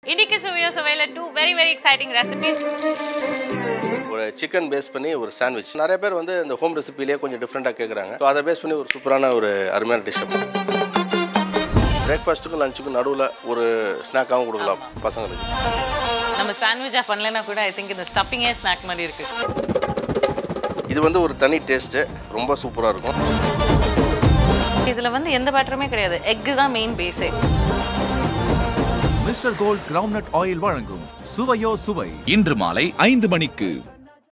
இன்னைக்கு சுவையோ சுவையில two very very exciting recipes ஒரு சிக்கன் பேஸ் பண்ணி ஒரு சாண்ட்விச் நிறைய பேர் வந்து இந்த ஹோம் ரெசிபிலேயே கொஞ்சம் டிஃப்ரெண்ட்டாக கேட்குறாங்க ஸோ அதை பேஸ் பண்ணி ஒரு சூப்பரான ஒரு அருமையான டிஷ் பிரேக்ஃபாஸ்ட்டுக்கும் லஞ்சுக்கும் நடுவில் ஒரு ஸ்நாக்காகவும் கொடுக்கலாம் பசங்களுக்கு நம்ம சாண்ட்விச்சா பண்ணலனா கூட ஐ திங்க் இந்த ஸ்டப்பிங்கே ஸ்நாக் மாதிரி இருக்கு இது வந்து ஒரு தனி டேஸ்ட்டு ரொம்ப சூப்பராக இருக்கும் இதுல வந்து எந்த பேட்டருமே கிடையாது எக் தான் மெயின் பேஸே மிஸ்டர் கோல்ட் கிரவுண்ட்நட் ஆயில் வழங்கும் சுவையோ சுவை இன்று மாலை ஐந்து மணிக்கு